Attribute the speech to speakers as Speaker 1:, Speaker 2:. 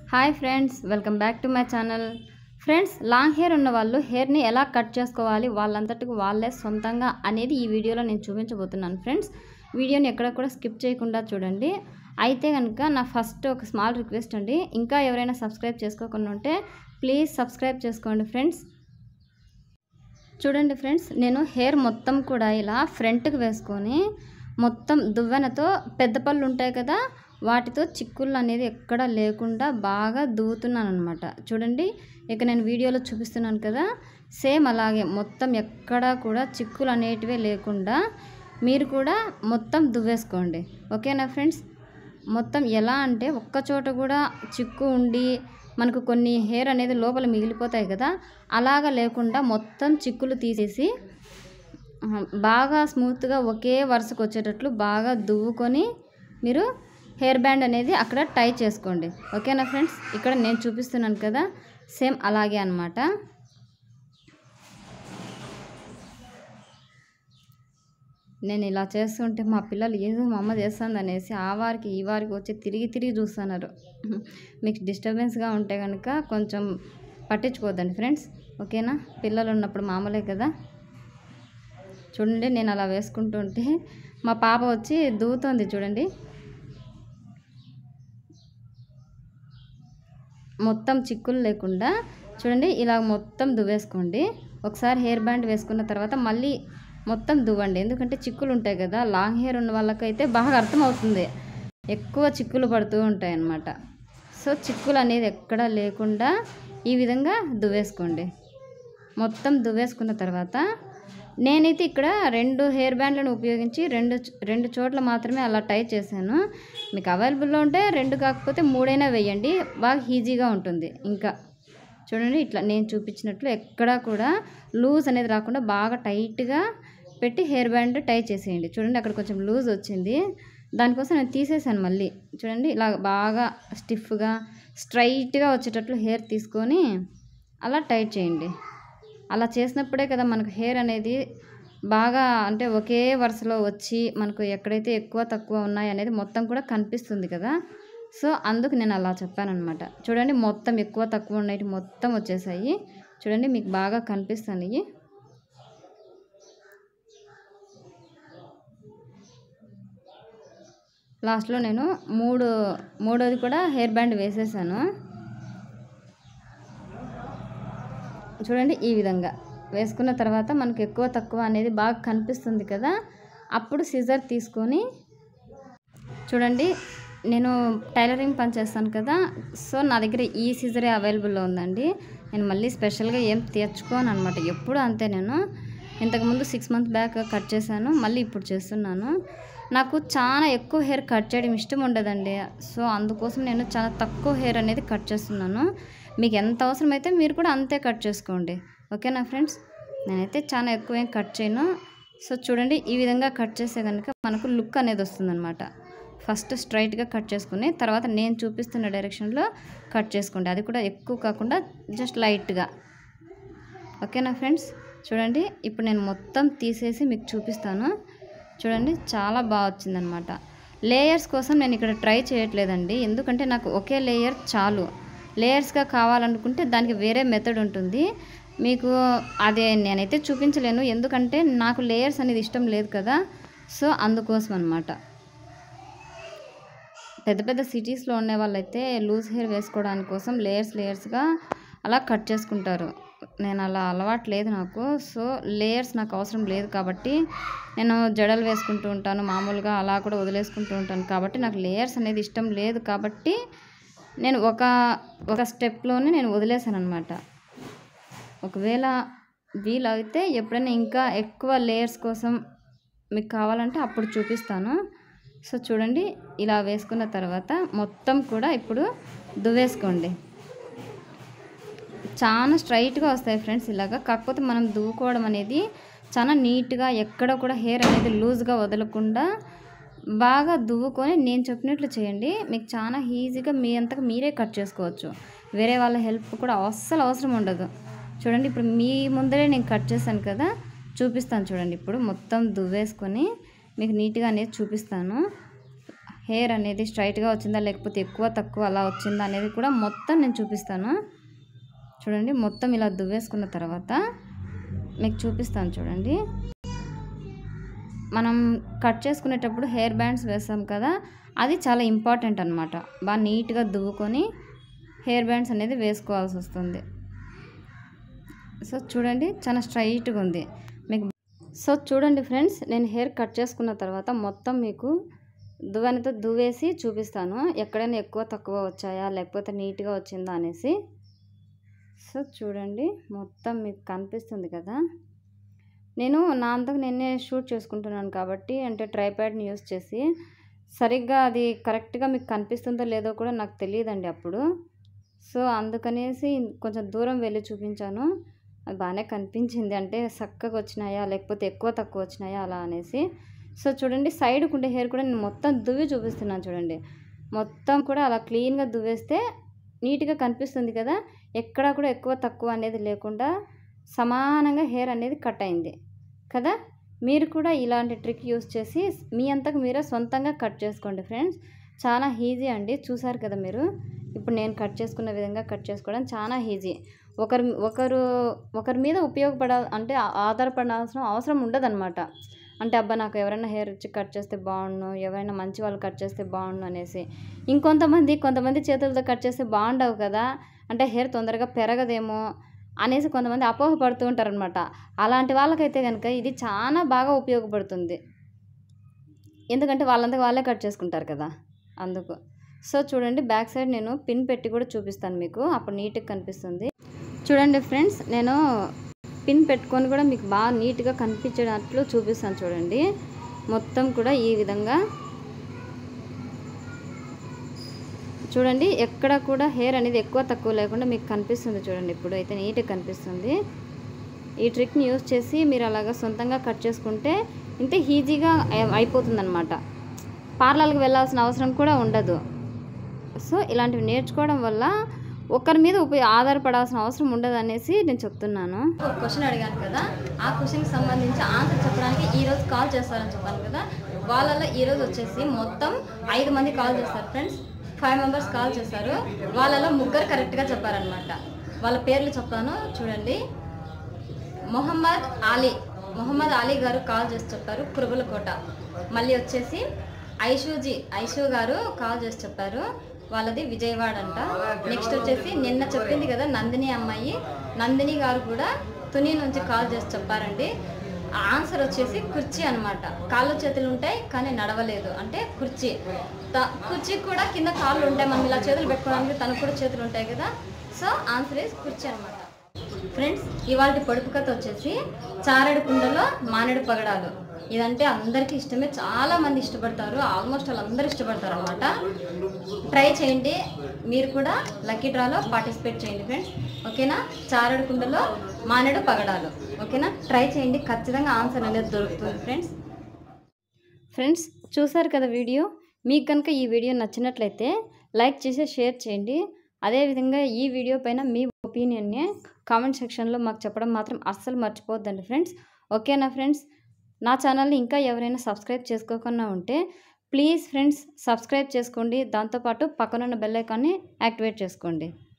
Speaker 1: hi friends welcome back to my channel friends long hair ఉన్న వాళ్ళు హెయిర్ని ఎలా కట్ చేసుకోవాలి వాళ్ళంతటికి వాళ్ళే సొంతంగా అనేది ఈ వీడియోలో నేను చూపించబోతున్నాను ఫ్రెండ్స్ వీడియోని ఎక్కడ కూడా స్కిప్ చేయకుండా చూడండి అయితే కనుక నా ఫస్ట్ ఒక స్మాల్ రిక్వెస్ట్ అండి ఇంకా ఎవరైనా సబ్స్క్రైబ్ చేసుకోకుండా ఉంటే ప్లీజ్ సబ్స్క్రైబ్ చేసుకోండి ఫ్రెండ్స్ చూడండి ఫ్రెండ్స్ నేను హెయిర్ మొత్తం కూడా ఇలా ఫ్రంట్కి వేసుకొని మొత్తం దువ్వెనతో పెద్ద పళ్ళు ఉంటాయి కదా వాటితో చిక్కుళ్ళు అనేది ఎక్కడ లేకుండా బాగా దువ్వుతున్నాను అనమాట చూడండి ఇక నేను వీడియోలో చూపిస్తున్నాను కదా సేమ్ అలాగే మొత్తం ఎక్కడా కూడా చిక్కులు అనేటివే లేకుండా మీరు కూడా మొత్తం దువ్వేసుకోండి ఓకేనా ఫ్రెండ్స్ మొత్తం ఎలా అంటే ఒక్క చోట కూడా చిక్కు ఉండి మనకు కొన్ని హెయిర్ అనేది లోపల మిగిలిపోతాయి కదా అలాగా లేకుండా మొత్తం చిక్కులు తీసేసి ఆ, బాగా స్మూత్గా ఒకే వరుసకు వచ్చేటట్లు బాగా దువ్వుకొని మీరు హెయిర్ బ్యాండ్ అనేది అక్కడ టై చేసుకోండి ఓకేనా ఫ్రెండ్స్ ఇక్కడ నేను చూపిస్తున్నాను కదా సేమ్ అలాగే అన్నమాట నేను ఇలా చేస్తుంటే మా పిల్లలు ఏదో మా అమ్మ చేస్తుంది అనేసి ఆ వారికి ఈ వారికి వచ్చి తిరిగి తిరిగి చూస్తున్నారు మీకు డిస్టర్బెన్స్గా ఉంటే కనుక కొంచెం పట్టించుకోవద్దండి ఫ్రెండ్స్ ఓకేనా పిల్లలు ఉన్నప్పుడు మామూలే కదా చూడండి నేను అలా వేసుకుంటుంటే మా పాప వచ్చి దూవుతోంది చూడండి మొత్తం చిక్కులు లేకుండా చూడండి ఇలా మొత్తం దువ్వేసుకోండి ఒకసారి హెయిర్ బ్యాండ్ వేసుకున్న తర్వాత మళ్ళీ మొత్తం దువ్వండి ఎందుకంటే చిక్కులు ఉంటాయి కదా లాంగ్ హెయిర్ ఉన్న వాళ్ళకైతే బాగా అర్థమవుతుంది ఎక్కువ చిక్కులు పడుతూ ఉంటాయి అన్నమాట సో చిక్కులు అనేది ఎక్కడా లేకుండా ఈ విధంగా దువ్వేసుకోండి మొత్తం దువ్వేసుకున్న తర్వాత నేనైతే ఇక్కడ రెండు హెయిర్ బ్యాండ్లను ఉపయోగించి రెండు చ- రెండు చోట్ల మాత్రమే అలా టై చేశాను మీకు అవైలబుల్లో ఉంటే రెండు కాకపోతే మూడైనా వేయండి బాగా ఈజీగా ఉంటుంది ఇంకా చూడండి ఇట్లా నేను చూపించినట్లు ఎక్కడా కూడా లూజ్ అనేది రాకుండా బాగా టైట్గా పెట్టి హెయిర్ బ్యాండ్ టై చేసేయండి చూడండి అక్కడ కొంచెం లూజ్ వచ్చింది దానికోసం నేను తీసేసాను మళ్ళీ చూడండి ఇలా బాగా స్టిఫ్గా స్ట్రైట్గా వచ్చేటట్లు హెయిర్ తీసుకొని అలా టైట్ చేయండి అలా చేసినప్పుడే కదా మనకు హెయిర్ అనేది బాగా అంటే ఒకే వరుసలో వచ్చి మనకు ఎక్కడైతే ఎక్కువ తక్కువ ఉన్నాయి అనేది మొత్తం కూడా కనిపిస్తుంది కదా సో అందుకు నేను అలా చెప్పానమాట చూడండి మొత్తం ఎక్కువ తక్కువ ఉన్నాయి మొత్తం వచ్చేసాయి చూడండి మీకు బాగా కనిపిస్తున్నాయి లాస్ట్లో నేను మూడు మూడోది కూడా హెయిర్ బ్యాండ్ వేసేసాను చూడండి ఈ విధంగా వేసుకున్న తర్వాత మనకు ఎక్కువ తక్కువ అనేది బాగా కనిపిస్తుంది కదా అప్పుడు సిజర్ తీసుకొని చూడండి నేను టైలరింగ్ పని చేస్తాను కదా సో నా దగ్గర ఈ సిజరే అవైలబుల్లో ఉందండి నేను మళ్ళీ స్పెషల్గా ఏం తెచ్చుకోను అనమాట ఎప్పుడు అంతే నేను ఇంతకుముందు సిక్స్ మంత్ బ్యాక్ కట్ చేశాను మళ్ళీ ఇప్పుడు చేస్తున్నాను నాకు చాలా ఎక్కువ హెయిర్ కట్ చేయడం ఇష్టం ఉండదండి సో అందుకోసం నేను చాలా తక్కువ హెయిర్ అనేది కట్ చేస్తున్నాను మీకు ఎంత అవసరమైతే మీరు కూడా అంతే కట్ చేసుకోండి ఓకేనా ఫ్రెండ్స్ నేనైతే చాలా ఎక్కువ ఏం కట్ చేయను సో చూడండి ఈ విధంగా కట్ చేస్తే కనుక మనకు లుక్ అనేది వస్తుందన్నమాట ఫస్ట్ స్ట్రైట్గా కట్ చేసుకుని తర్వాత నేను చూపిస్తున్న డైరెక్షన్లో కట్ చేసుకోండి అది కూడా ఎక్కువ కాకుండా జస్ట్ లైట్గా ఓకేనా ఫ్రెండ్స్ చూడండి ఇప్పుడు నేను మొత్తం తీసేసి మీకు చూపిస్తాను చూడండి చాలా బాగా వచ్చిందనమాట లేయర్స్ కోసం నేను ఇక్కడ ట్రై చేయట్లేదండి ఎందుకంటే నాకు ఒకే లేయర్ చాలు లేయర్స్గా కావాలనుకుంటే దానికి వేరే మెథడ్ ఉంటుంది మీకు అదే నేనైతే చూపించలేను ఎందుకంటే నాకు లేయర్స్ అనేది ఇష్టం లేదు కదా సో అందుకోసం అనమాట పెద్ద పెద్ద సిటీస్లో ఉండే వాళ్ళైతే లూజ్ హెయిర్ వేసుకోవడానికి కోసం లేయర్స్ లేయర్స్గా అలా కట్ చేసుకుంటారు నేను అలా అలవాటు లేదు నాకు సో లేయర్స్ నాకు అవసరం లేదు కాబట్టి నేను జడలు వేసుకుంటూ ఉంటాను మామూలుగా అలా కూడా వదిలేసుకుంటూ ఉంటాను కాబట్టి నాకు లేయర్స్ అనేది ఇష్టం లేదు కాబట్టి నేను ఒక ఒక స్టెప్లోనే నేను వదిలేసాను అనమాట ఒకవేళ వీలైతే ఎప్పుడైనా ఇంకా ఎక్కువ లేయర్స్ కోసం మీకు కావాలంటే అప్పుడు చూపిస్తాను సో చూడండి ఇలా వేసుకున్న తర్వాత మొత్తం కూడా ఇప్పుడు దువ్వేసుకోండి చాలా స్ట్రైట్గా వస్తాయి ఫ్రెండ్స్ ఇలాగా కాకపోతే మనం దువ్వుకోవడం అనేది చాలా నీట్గా ఎక్కడ కూడా హెయిర్ అనేది లూజ్గా వదలకుండా బాగా దువ్వుకొని నేను చెప్పినట్లు చేయండి మీకు చాలా ఈజీగా మీ అంతకు మీరే కట్ చేసుకోవచ్చు వేరే వాళ్ళ హెల్ప్ కూడా అస్సలు అవసరం ఉండదు చూడండి ఇప్పుడు మీ ముందరే నేను కట్ చేశాను కదా చూపిస్తాను చూడండి ఇప్పుడు మొత్తం దువ్వేసుకొని మీకు నీట్గా అనేది చూపిస్తాను హెయిర్ అనేది స్ట్రైట్గా వచ్చిందా లేకపోతే ఎక్కువ తక్కువ అలా వచ్చిందా అనేది కూడా మొత్తం నేను చూపిస్తాను చూడండి మొత్తం ఇలా దువ్వేసుకున్న తర్వాత మీకు చూపిస్తాను చూడండి మనం కట్ చేసుకునేటప్పుడు హెయిర్ బ్యాండ్స్ వేస్తాం కదా అది చాలా ఇంపార్టెంట్ అనమాట బాగా నీట్గా దువ్వుకొని హెయిర్ బ్యాండ్స్ అనేది వేసుకోవాల్సి వస్తుంది సో చూడండి చాలా స్ట్రైట్గా ఉంది మీకు సో చూడండి ఫ్రెండ్స్ నేను హెయిర్ కట్ చేసుకున్న తర్వాత మొత్తం మీకు దువ్వెనతో దువ్వేసి చూపిస్తాను ఎక్కడైనా ఎక్కువ తక్కువ వచ్చాయా లేకపోతే నీట్గా వచ్చిందా అనేసి సో చూడండి మొత్తం మీకు కనిపిస్తుంది కదా నేను నా అంతకు నేనే షూట్ చేసుకుంటున్నాను కాబట్టి అంటే ట్రైప్యాడ్ని యూస్ చేసి సరిగ్గా అది కరెక్ట్గా మీకు కనిపిస్తుందో లేదో కూడా నాకు తెలియదండి అప్పుడు సో అందుకనేసి కొంచెం దూరం వెళ్ళి చూపించాను అది బాగానే కనిపించింది అంటే చక్కగా వచ్చినాయా లేకపోతే ఎక్కువ తక్కువ వచ్చినాయా అలా అనేసి సో చూడండి సైడ్కి ఉండే హెయిర్ కూడా నేను మొత్తం దువ్వి చూపిస్తున్నాను చూడండి మొత్తం కూడా అలా క్లీన్గా దువ్వేస్తే నీట్గా కనిపిస్తుంది కదా ఎక్కడా కూడా ఎక్కువ తక్కువ అనేది లేకుండా సమానంగా హెయిర్ అనేది కట్ అయింది కదా మీరు కూడా ఇలాంటి ట్రిక్ యూస్ చేసి మీ అంతకు మీరే సొంతంగా కట్ చేసుకోండి ఫ్రెండ్స్ చాలా ఈజీ అండి చూసారు కదా మీరు ఇప్పుడు నేను కట్ చేసుకున్న విధంగా కట్ చేసుకోవడం చాలా ఈజీ ఒకరి ఒకరు ఒకరి మీద ఉపయోగపడ అంటే ఆ- ఆధారపడాల్సిన అవసరం ఉండదన్నమాట అంటే అబ్బా నాకు ఎవరైనా హెయిర్ ఇచ్చి కట్ చేస్తే బాగుండు ఎవరైనా మంచి వాళ్ళు కట్ చేస్తే బాగుండు అనేసి ఇంకొంతమంది కొంతమంది చేతులతో కట్ చేస్తే బాగుండవు కదా అంటే హెయిర్ తొందరగా పెరగదేమో అనేసి కొంతమంది అపోహపడుతూ ఉంటారనమాట అలాంటి వాళ్ళకైతే కనుక ఇది చాలా బాగా ఉపయోగపడుతుంది ఎందుకంటే వాళ్ళంతా వాళ్ళే కట్ చేసుకుంటారు కదా అందుకు సో చూడండి బ్యాక్ సైడ్ నేను పిన్ పెట్టి కూడా చూపిస్తాను మీకు అప్పుడు నీట్గా కనిపిస్తుంది చూడండి ఫ్రెండ్స్ నేను పిన్ పెట్టుకొని కూడా మీకు బాగా నీట్గా కనిపించేటట్లు చూపిస్తాను చూడండి మొత్తం కూడా ఈ విధంగా చూడండి ఎక్కడ కూడా హెయిర్ అనేది ఎక్కువ తక్కువ లేకుండా మీకు కనిపిస్తుంది చూడండి ఇప్పుడు అయితే నీట్గా కనిపిస్తుంది ఈ ట్రిక్ని యూస్ చేసి మీరు అలాగా సొంతంగా కట్ చేసుకుంటే ఇంత ఈజీగా అయిపోతుంది అనమాట పార్లర్కి వెళ్ళాల్సిన అవసరం కూడా ఉండదు సో ఇలాంటివి నేర్చుకోవడం వల్ల ఒకరి మీద ఉపయోగ ఆధారపడాల్సిన అవసరం ఉండదు అనేసి నేను చెప్తున్నాను ఒక క్వశ్చన్ అడిగాను కదా ఆ క్వశ్చన్కి సంబంధించి ఆన్సర్ చెప్పడానికి ఈ రోజు కాల్ చేస్తారని చెప్పాను కదా వాళ్ళలో ఈ రోజు వచ్చేసి మొత్తం ఐదు మంది కాల్ చేస్తారు ఫ్రెండ్స్ ఫైవ్ మెంబర్స్ కాల్ చేశారు వాళ్ళలో ముగ్గురు కరెక్ట్గా చెప్పారనమాట వాళ్ళ పేర్లు చెప్తాను చూడండి మొహమ్మద్ అలీ మొహమ్మద్ అలీ గారు కాల్ చేసి చెప్పారు కురుబలకోట మళ్ళీ వచ్చేసి ఐషూజీ ఐషూ గారు కాల్ చేసి చెప్పారు వాళ్ళది విజయవాడ అంట నెక్స్ట్ వచ్చేసి నిన్న చెప్పింది కదా నందిని అమ్మాయి నందిని గారు కూడా తుని నుంచి కాల్ చేసి చెప్పారండి ఆ ఆన్సర్ వచ్చేసి కుర్చీ అన్నమాట కాళ్ళు చేతులు ఉంటాయి కానీ నడవలేదు అంటే కుర్చీ త- కుర్చీకి కూడా కింద కాళ్ళు ఉంటాయి మనం ఇలా చేతులు పెట్టుకోవడానికి తనకు కూడా చేతులు ఉంటాయి కదా సో ఆన్సర్ ఇస్ కుర్చీ అనమాట ఫ్రెండ్స్ ఇవాళ పొడుపు కథ వచ్చేసి చారెడు కుండలో మానేడు పగడాలు ఇదంటే అందరికీ ఇష్టమే చాలా మంది ఇష్టపడతారు ఆల్మోస్ట్ వాళ్ళందరూ ఇష్టపడతారు అనమాట ట్రై చేయండి మీరు కూడా లక్కీ డ్రాలో పార్టిసిపేట్ చేయండి ఫ్రెండ్స్ ఓకేనా చారెడు కుండలో మానేడు పగడాలు ఓకేనా ట్రై చేయండి ఖచ్చితంగా ఆన్సర్ అనేది దొరుకుతుంది ఫ్రెండ్స్ ఫ్రెండ్స్ చూసారు కదా వీడియో మీకు కనుక ఈ వీడియో నచ్చినట్లయితే లైక్ చేసి షేర్ చేయండి అదేవిధంగా ఈ వీడియో పైన మీ ఒపీనియన్ని కామెంట్ సెక్షన్లో మాకు చెప్పడం మాత్రం అస్సలు మర్చిపోవద్దండి ఫ్రెండ్స్ ఓకేనా ఫ్రెండ్స్ నా ఛానల్ని ఇంకా ఎవరైనా సబ్స్క్రైబ్ చేసుకోకుండా ఉంటే ప్లీజ్ ఫ్రెండ్స్ సబ్స్క్రైబ్ చేసుకోండి దాంతోపాటు పక్కనున్న బెల్ ఐకాన్ని యాక్టివేట్ చేసుకోండి